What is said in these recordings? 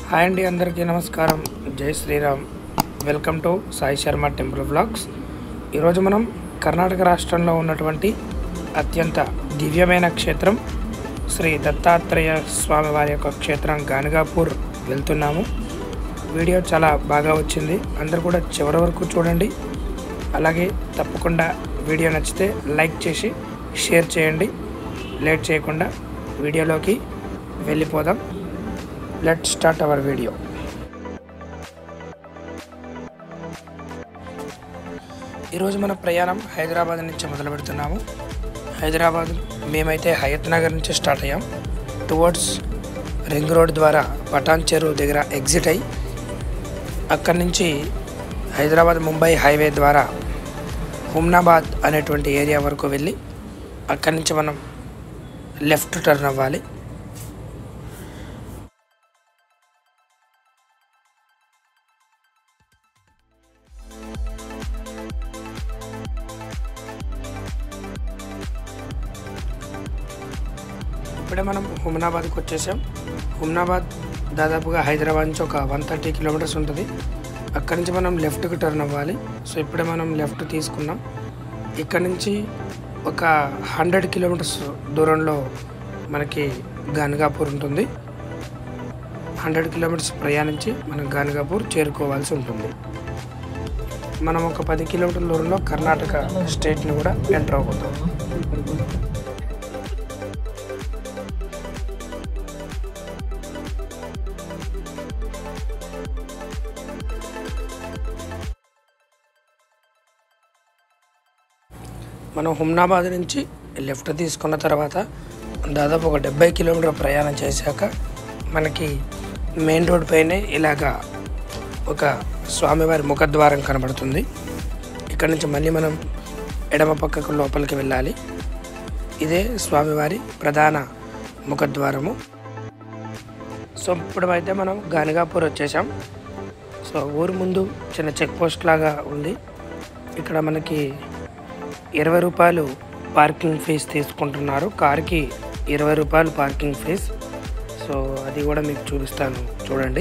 hi అండి అందరికీ నమస్కారం జై Sriram welcome to Sai Sharma temple vlogs ఈరోజు మనం కర్ణాటక రాష్ట్రంలో ఉన్నటువంటి అత్యంత దివ్యమైన క్షేత్రం శ్రీ దత్తాత్రేయ స్వామి వారి యొక్క క్షేత్రం గానగాపూర్ వెళ్తున్నాము వీడియో చాలా బాగా వచ్చింది అందరు కూడా చివరి వరకు చూడండి అలాగే తప్పకుండా వీడియో నచ్చితే లైక్ చేసి షేర్ చేయండి లేట్ చేయకుండా వీడియోలోకి వెళ్ళిపోదాం లెట్ స్టార్ట్ అవర్ వీడియో ఈరోజు మన ప్రయాణం హైదరాబాద్ నుంచి మొదలు పెడుతున్నాము హైదరాబాద్ మేమైతే హయత్ నగర్ నుంచి స్టార్ట్ అయ్యాం టువర్డ్స్ రింగ్ రోడ్ ద్వారా పటాన్ చెరువు దగ్గర ఎగ్జిట్ అయ్యి అక్కడి నుంచి హైదరాబాద్ ముంబై హైవే ద్వారా హుమ్నాబాద్ అనేటువంటి ఏరియా వరకు వెళ్ళి అక్కడి నుంచి మనం లెఫ్ట్ టర్న్ అవ్వాలి ఇప్పుడే మనం హుమ్నాబాద్కి వచ్చేసాం హుమ్నాబాద్ దాదాపుగా హైదరాబాద్ నుంచి ఒక వన్ థర్టీ కిలోమీటర్స్ ఉంటుంది అక్కడి నుంచి మనం లెఫ్ట్కి టర్న్ అవ్వాలి సో ఇప్పుడే మనం లెఫ్ట్ తీసుకున్నాం ఇక్కడ నుంచి ఒక హండ్రెడ్ కిలోమీటర్స్ దూరంలో మనకి గానగాపూర్ ఉంటుంది హండ్రెడ్ కిలోమీటర్స్ ప్రయాణించి మనం గానగాపూర్ చేరుకోవాల్సి ఉంటుంది మనం ఒక పది కిలోమీటర్ల దూరంలో కర్ణాటక స్టేట్ని కూడా ఎంటర్ అవుతాం మనం హుమ్నాబాద్ నుంచి లెఫ్ట్ తీసుకున్న తర్వాత దాదాపు ఒక డెబ్బై కిలోమీటర్ ప్రయాణం చేశాక మనకి మెయిన్ రోడ్ పైనే ఇలాగా ఒక స్వామివారి ముఖద్వారం కనబడుతుంది ఇక్కడ నుంచి మళ్ళీ మనం ఎడమ పక్కకు లోపలికి వెళ్ళాలి ఇదే స్వామివారి ప్రధాన ముఖద్వారము సో ఇప్పుడు అయితే మనం గానగాపూర్ వచ్చేసాం సో ఊరు ముందు చిన్న చెక్ పోస్ట్ లాగా ఉంది ఇక్కడ మనకి ఇరవై రూపాయలు పార్కింగ్ ఫీజ్ తీసుకుంటున్నారు కార్కి ఇరవై రూపాయలు పార్కింగ్ ఫీజ్ సో అది కూడా మీకు చూపిస్తాను చూడండి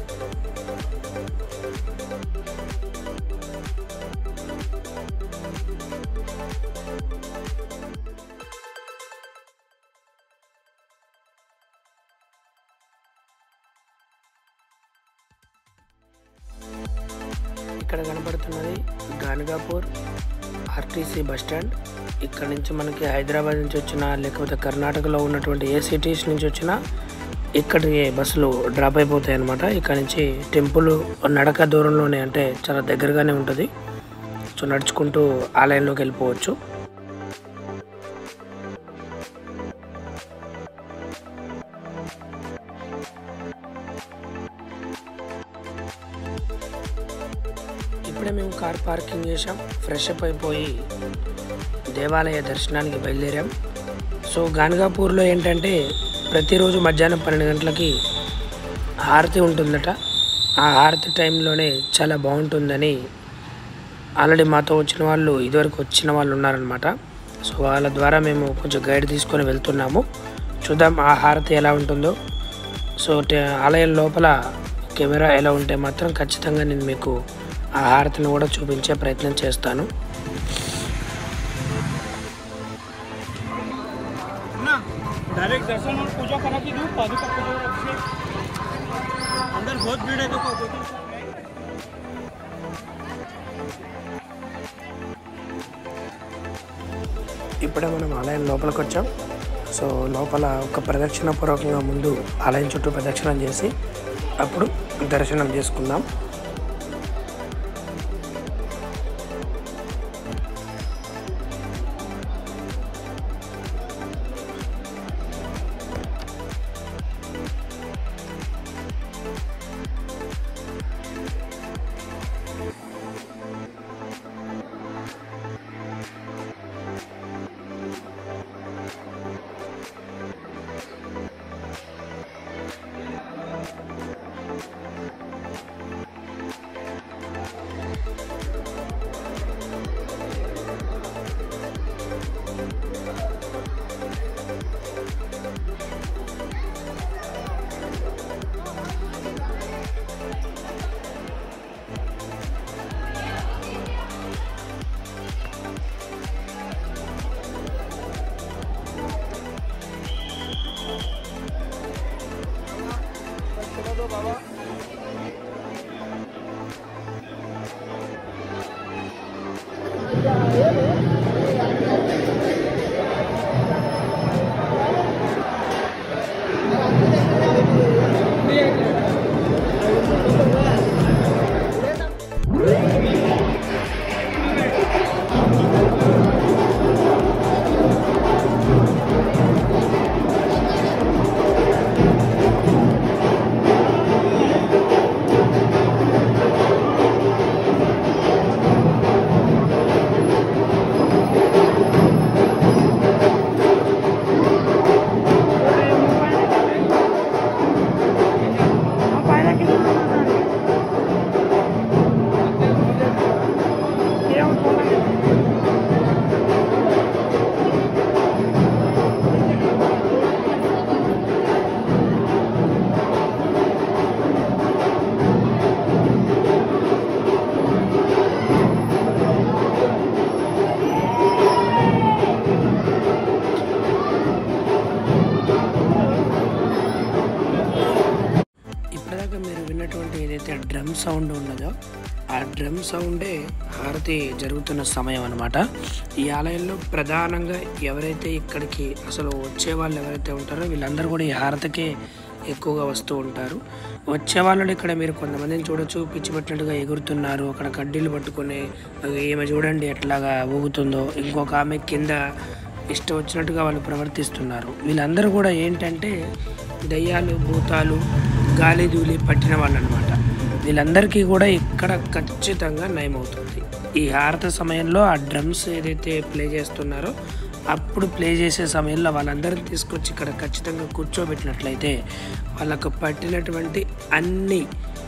ఇక్కడ కనబడుతున్నది గానగాపూర్ ఆర్టీసీ బస్ స్టాండ్ ఇక్కడ నుంచి మనకి హైదరాబాద్ నుంచి వచ్చిన లేకపోతే కర్ణాటకలో ఉన్నటువంటి ఏ సిటీస్ నుంచి వచ్చినా ఇక్కడికి బస్సులు డ్రాప్ అయిపోతాయి అన్నమాట ఇక్కడ నుంచి టెంపుల్ నడక దూరంలోనే అంటే చాలా దగ్గరగానే ఉంటుంది సో నడుచుకుంటూ ఆలయంలోకి వెళ్ళిపోవచ్చు ఇప్పుడే మేము కార్ పార్కింగ్ చేసాం ఫ్రెష్ అప్ అయిపోయి దేవాలయ దర్శనానికి బయలుదేరాం సో గానగాపూర్లో ఏంటంటే ప్రతిరోజు మధ్యాహ్నం పన్నెండు గంటలకి హారతి ఉంటుందట ఆ హారతి టైంలోనే చాలా బాగుంటుందని ఆల్రెడీ మాతో వచ్చిన వాళ్ళు ఇదివరకు వచ్చిన వాళ్ళు ఉన్నారనమాట సో వాళ్ళ ద్వారా మేము కొంచెం గైడ్ తీసుకొని వెళ్తున్నాము చూద్దాం ఆ హారతి ఎలా ఉంటుందో సో టే- ఆలయం లోపల కెమెరా ఎలా ఉంటే మాత్రం ఖచ్చితంగా నేను మీకు ఆ హారతిని కూడా చూపించే ప్రయత్నం చేస్తాను ना डायरेक्ट दर्शन और पूजा करा के दूँ पादुका पूजा और अभिषेक अंदर बहुत भीड़ है देखो दो तीन सौ ఇప్పుడే మనం ఆలయం లోపలికి వచ్చాం సో లోపల ఒక ప్రదక్షిణ పూర్వకంగా ముందు ఆలయం చుట్టూ ప్రదక్షిణం చేసి అప్పుడు దర్శనం చేసుకుందాం ఇప్పటిదాకా మీరు విన్నటువంటి ఏదైతే డ్రమ్ సౌండ్ ఉన్నదో ఆ డ్రమ్ సౌండే హారతి జరుగుతున్న సమయం అన్నమాట ఈ ఆలయంలో ప్రధానంగా ఎవరైతే ఇక్కడికి అసలు వచ్చే వాళ్ళు ఎవరైతే ఉంటారో వీళ్ళందరూ కూడా ఈ హారతికే ఎక్కువగా వస్తూ ఉంటారు వచ్చే వాళ్ళు ఇక్కడ మీరు కొంతమందిని చూడొచ్చు పిచ్చి పట్టినట్టుగా ఎగురుతున్నారు అక్కడ కడ్డీలు పట్టుకొని ఈమె చూడండి ఎట్లాగా ఊగుతుందో ఇంకొక ఆమె కింద ఇష్టం వచ్చినట్టుగా వాళ్ళు ప్రవర్తిస్తున్నారు వీళ్ళందరూ కూడా ఏంటంటే దయ్యాలు భూతాలు గాలి ధూళి పట్టిన వాళ్ళు అనమాట వీళ్ళందరికీ కూడా ఇక్కడ ఖచ్చితంగా నయమవుతుంది ఈ హారత సమయంలో ఆ డ్రమ్స్ ఏదైతే ప్లే చేస్తున్నారో అప్పుడు ప్లే చేసే సమయంలో వాళ్ళందరిని తీసుకొచ్చి ఇక్కడ ఖచ్చితంగా కూర్చోబెట్టినట్లయితే వాళ్ళకు పట్టినటువంటి అన్ని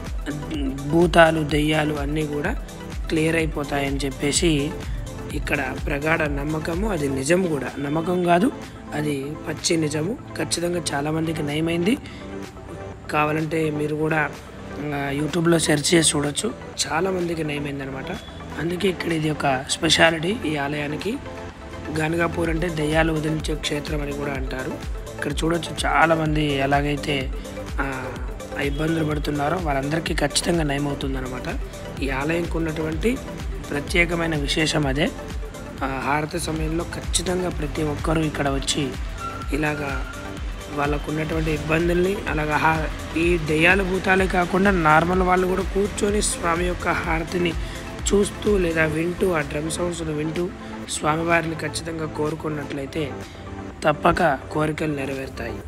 భూతాలు దెయ్యాలు అన్నీ కూడా క్లియర్ అయిపోతాయని చెప్పేసి ఇక్కడ ప్రగాఢ నమ్మకము అది నిజం కూడా నమ్మకం కాదు అది పచ్చి నిజము ఖచ్చితంగా చాలామందికి నయమైంది కావాలంటే మీరు కూడా ఆ, యూట్యూబ్లో సెర్చ్ చేసి చూడొచ్చు చాలామందికి నయమైంది అనమాట అందుకే ఇక్కడ ఇది ఒక స్పెషాలిటీ ఈ ఆలయానికి గానగాపూర్ అంటే దయ్యాలు వదిలించే క్షేత్రం అని కూడా అంటారు ఇక్కడ చూడొచ్చు చాలామంది ఎలాగైతే ఆ, ఆ ఇబ్బందులు పడుతున్నారో వాళ్ళందరికీ ఖచ్చితంగా నయమవుతుంది అనమాట ఈ ఆలయంకు ఉన్నటువంటి ప్రత్యేకమైన విశేషం అదే ఆ హారతి సమయంలో ఖచ్చితంగా ప్రతి ఒక్కరూ ఇక్కడ వచ్చి ఇలాగా వాళ్ళకు ఉన్నటువంటి ఇబ్బందుల్ని అలాగా హా ఈ దెయ్యాల భూతాలే కాకుండా నార్మల్ వాళ్ళు కూడా కూర్చొని స్వామి యొక్క హారతిని చూస్తూ లేదా వింటూ ఆ డ్రమ్ సౌండ్స్ను వింటూ స్వామివారిని ఖచ్చితంగా కోరుకున్నట్లయితే తప్పక కోరికలు నెరవేరుతాయి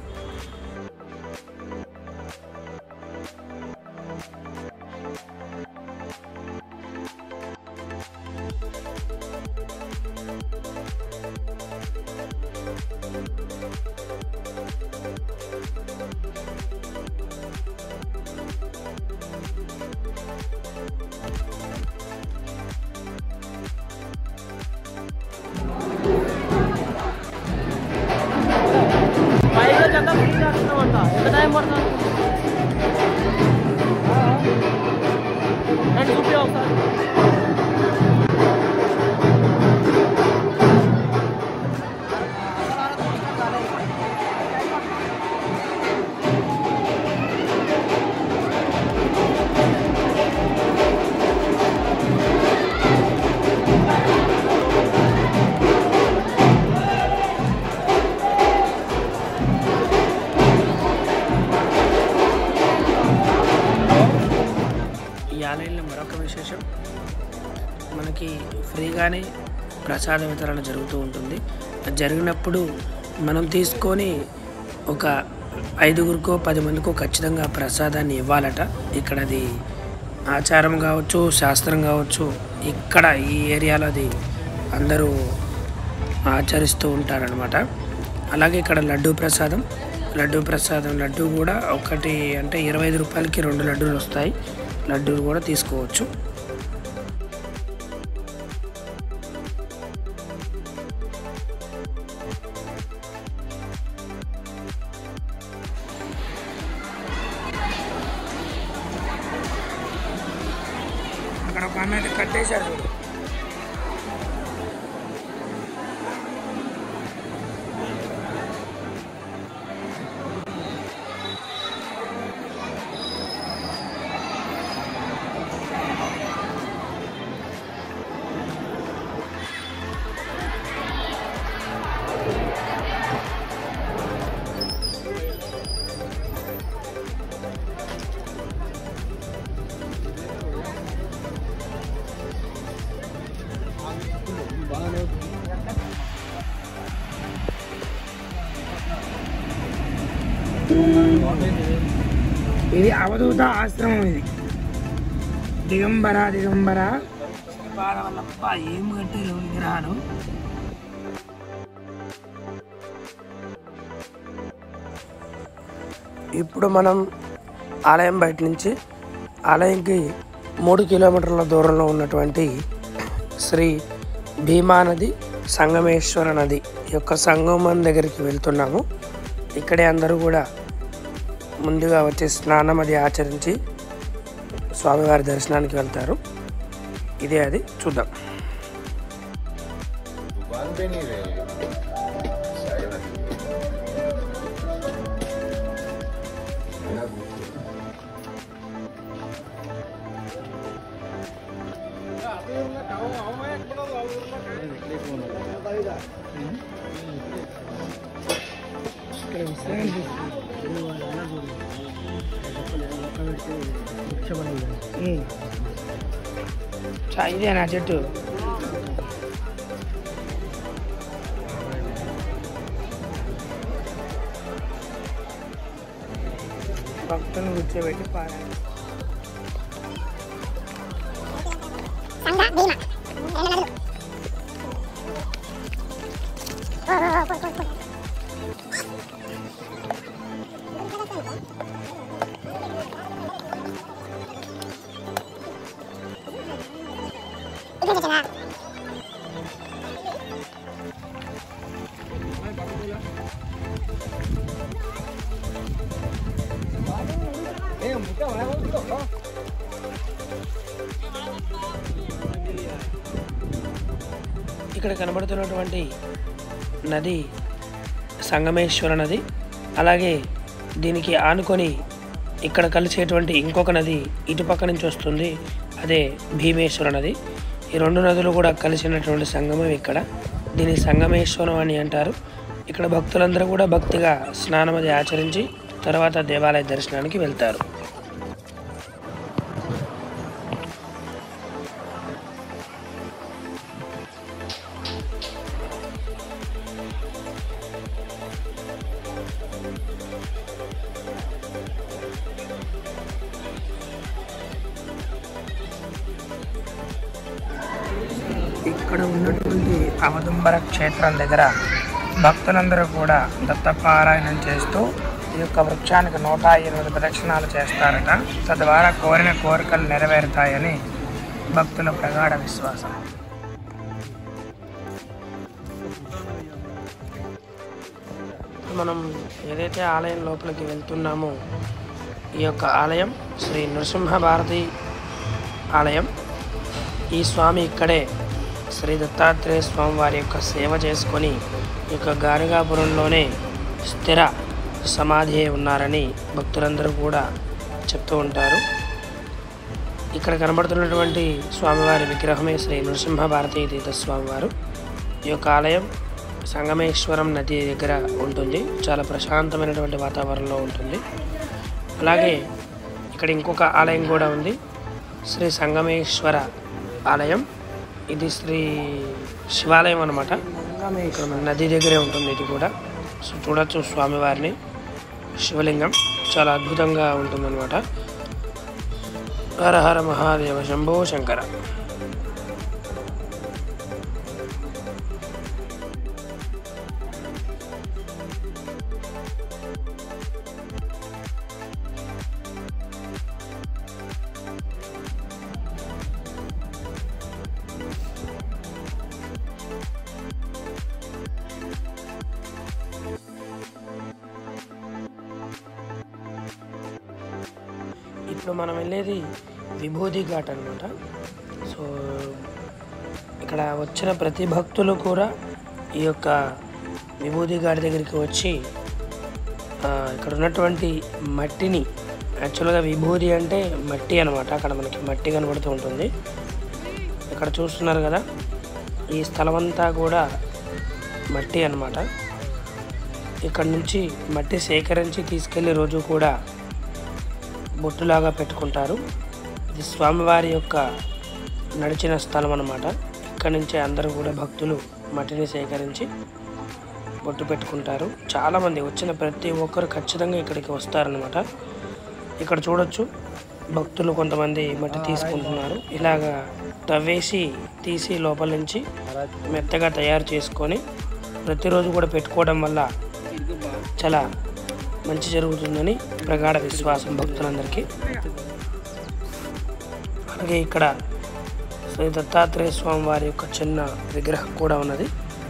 పైగా జత ఫ్రీ చేస్తున్నామంట ఎంత టైం పడుతుంది రండి చూపి ఒకసారి ఈ ఆలయంలో మరొక విశేషం మనకి ఫ్రీగానే ప్రసాద వితరణ జరుగుతూ ఉంటుంది అది జరిగినప్పుడు మనం తీసుకొని ఒక ఐదుగురికో పది మందికో ఖచ్చితంగా ఆ ప్రసాదాన్ని ఇవ్వాలట ఇక్కడ అది ఆచారం కావచ్చు శాస్త్రం కావచ్చు ఇక్కడ ఈ ఏరియాలో అది అందరూ ఆచరిస్తూ ఉంటారనమాట అలాగే ఇక్కడ లడ్డూ ప్రసాదం లడ్డూ ప్రసాదం లడ్డు కూడా ఒకటి అంటే ఇరవై ఐదు రూపాయలకి రెండు లడ్డూలు వస్తాయి లడ్డూలు కూడా తీసుకోవచ్చు అక్కడ ఒక ఆమె అయితే కట్టేశారు చూడు ఇది అవధూత ఆశ్రమం ఇది దిగంబర దిగంబర శ్రీపాద వల్లప్ప ఏం కట్టారు విగ్రహాలు ఇప్పుడు మనం ఆలయం బయట నుంచి ఆలయంకి మూడు కిలోమీటర్ల దూరంలో ఉన్నటువంటి శ్రీ భీమా నది సంగమేశ్వర నది యొక్క సంగమం దగ్గరికి వెళ్తున్నాము ఇక్కడే అందరూ కూడా ముందుగా వచ్చి స్నానం అది ఆచరించి స్వామివారి దర్శనానికి వెళ్తారు ఇదే అది చూద్దాం दुकान पे नहीं रहे साइड में చా ఇదేనా చెట్టు భక్తులను కూర్చోబెట్టి పారాయణ ఇక్కడ కనబడుతున్నటువంటి నది సంగమేశ్వర నది అలాగే దీనికి ఆనుకొని ఇక్కడ కలిసేటువంటి ఇంకొక నది ఇటుపక్క నుంచి వస్తుంది అదే భీమేశ్వర నది ఈ రెండు నదులు కూడా కలిసినటువంటి సంగమం ఇక్కడ దీని సంగమేశ్వరం అని అంటారు ఇక్కడ భక్తులందరూ కూడా భక్తిగా స్నానం అది ఆచరించి తర్వాత దేవాలయ దర్శనానికి వెళ్తారు ఇక్కడ ఉన్నటువంటి అవదుంబర క్షేత్రం దగ్గర భక్తులందరూ కూడా దత్తపారాయణం చేస్తూ ఈ యొక్క వృక్షానికి నూట ఎనిమిది ప్రదక్షిణాలు చేస్తారట తద్వారా కోరిన కోరికలు నెరవేరుతాయని భక్తుల ప్రగాఢ విశ్వాసం మనం ఏదైతే ఆలయం లోపలికి వెళ్తున్నామో ఈ యొక్క ఆలయం శ్రీ నృసింహ భారతి ఆలయం ఈ స్వామి ఇక్కడే శ్రీ దత్తాత్రేయ స్వామి వారి యొక్క సేవ చేసుకొని ఈ యొక్క గానుగాపురంలోనే స్థిర సమాధి అయి ఉన్నారని భక్తులందరూ కూడా చెప్తూ ఉంటారు ఇక్కడ కనబడుతున్నటువంటి స్వామివారి విగ్రహమే శ్రీ నృసింహ భారతీ తీర్థ స్వామివారు ఈ యొక్క ఆలయం సంగమేశ్వరం నది దగ్గర ఉంటుంది చాలా ప్రశాంతమైనటువంటి వాతావరణంలో ఉంటుంది అలాగే ఇక్కడ ఇంకొక ఆలయం కూడా ఉంది శ్రీ సంగమేశ్వర ఆలయం ఇది శ్రీ శివాలయం అనమాట ఇక్కడ మన నది దగ్గరే ఉంటుంది ఇది కూడా సో చూడొచ్చు స్వామివారిని శివలింగం చాలా అద్భుతంగా ఉంటుందన్నమాట హర హర మహాదేవ శంభో శంకర ఇప్పుడు మనం వెళ్ళేది విభూది ఘాట్ అనమాట సో ఇక్కడ వచ్చిన ప్రతి భక్తులు కూడా ఈ యొక్క విభూది ఘాట్ దగ్గరికి వచ్చి ఆ, ఇక్కడ ఉన్నటువంటి మట్టిని యాక్చువల్గా విభూది అంటే మట్టి అనమాట అక్కడ మనకి మట్టి కనబడుతూ ఉంటుంది ఇక్కడ చూస్తున్నారు కదా ఈ స్థలం అంతా కూడా మట్టి అన్నమాట ఇక్కడ నుంచి మట్టి సేకరించి తీసుకెళ్లే రోజు కూడా బొట్టులాగా పెట్టుకుంటారు ఇది స్వామివారి యొక్క నడిచిన స్థలం అన్నమాట ఇక్కడ నుంచే అందరూ కూడా భక్తులు మట్టిని సేకరించి బొట్టు పెట్టుకుంటారు చాలామంది వచ్చిన ప్రతి ఒక్కరు ఖచ్చితంగా ఇక్కడికి వస్తారనమాట ఇక్కడ చూడొచ్చు భక్తులు కొంతమంది మట్టి తీసుకుంటున్నారు ఇలాగా తవ్వేసి తీసి లోపల నుంచి మెత్తగా తయారు చేసుకొని ప్రతిరోజు కూడా పెట్టుకోవడం వల్ల చాలా మంచి జరుగుతుందని ప్రగాఢ విశ్వాసం భక్తులందరికీ అలాగే ఇక్కడ శ్రీ దత్తాత్రేయ స్వామి వారి యొక్క చిన్న విగ్రహం కూడా ఉన్నది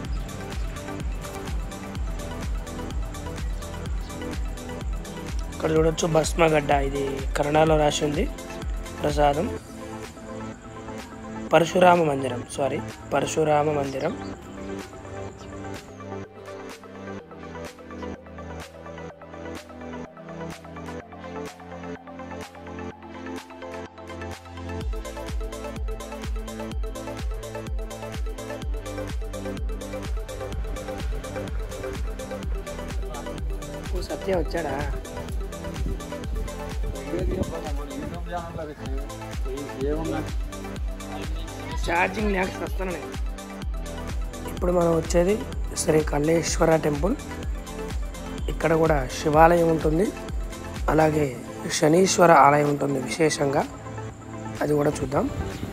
ఇక్కడ చూడొచ్చు భస్మగడ్డ ఇది కన్నడలో రాసి ఉంది ప్రసాదం పరశురామ మందిరం సారీ పరశురామ మందిరం ఓ సత్య వచ్చాడా ఛార్జింగ్ లేక వస్తాను నేను ఇప్పుడు మనం వచ్చేది శ్రీ కల్లేశ్వర టెంపుల్ ఇక్కడ కూడా శివాలయం ఉంటుంది అలాగే శనీశ్వర ఆలయం ఉంటుంది విశేషంగా అది కూడా చూద్దాం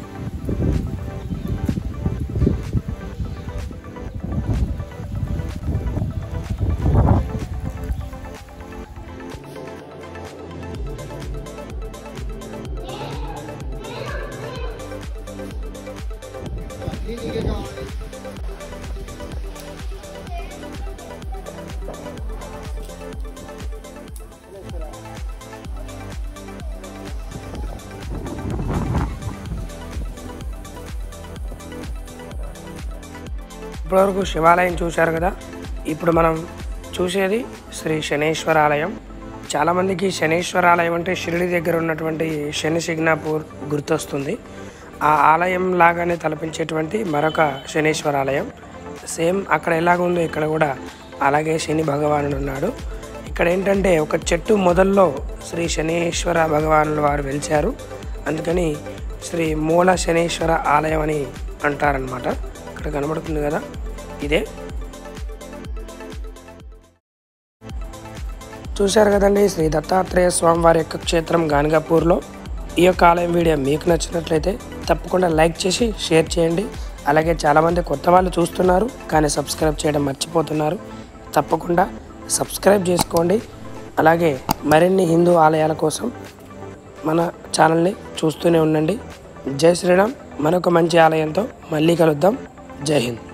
ఇప్పటివరకు శివాలయం చూశారు కదా ఇప్పుడు మనం చూసేది శ్రీ శనేశ్వర ఆలయం చాలామందికి శనేశ్వర ఆలయం అంటే షిరిడి దగ్గర ఉన్నటువంటి శని సిగ్నాపూర్ గుర్తొస్తుంది ఆ ఆలయం లాగానే తలపించేటువంటి మరొక శనేశ్వర ఆలయం సేమ్ అక్కడ ఎలాగ ఉందో ఇక్కడ కూడా అలాగే శని భగవానుడు ఉన్నాడు ఇక్కడ ఏంటంటే ఒక చెట్టు మొదల్లో శ్రీ శనేశ్వర భగవానుల వారు వెలిచారు అందుకని శ్రీ మూల శనేశ్వర ఆలయం అని అంటారనమాట ఇక్కడ కనబడుతుంది కదా ఇదే చూశారు కదండి శ్రీ దత్తాత్రేయ స్వామి వారి యొక్క క్షేత్రం గానగాపూర్లో ఈ యొక్క ఆలయం వీడియో మీకు నచ్చినట్లయితే తప్పకుండా లైక్ చేసి షేర్ చేయండి అలాగే చాలామంది కొత్త వాళ్ళు చూస్తున్నారు కానీ సబ్స్క్రైబ్ చేయడం మర్చిపోతున్నారు తప్పకుండా సబ్స్క్రైబ్ చేసుకోండి అలాగే మరిన్ని హిందూ ఆలయాల కోసం మన ఛానల్ని చూస్తూనే ఉండండి జై శ్రీరామ్ మరొక మంచి ఆలయంతో మళ్ళీ కలుద్దాం జై హింద్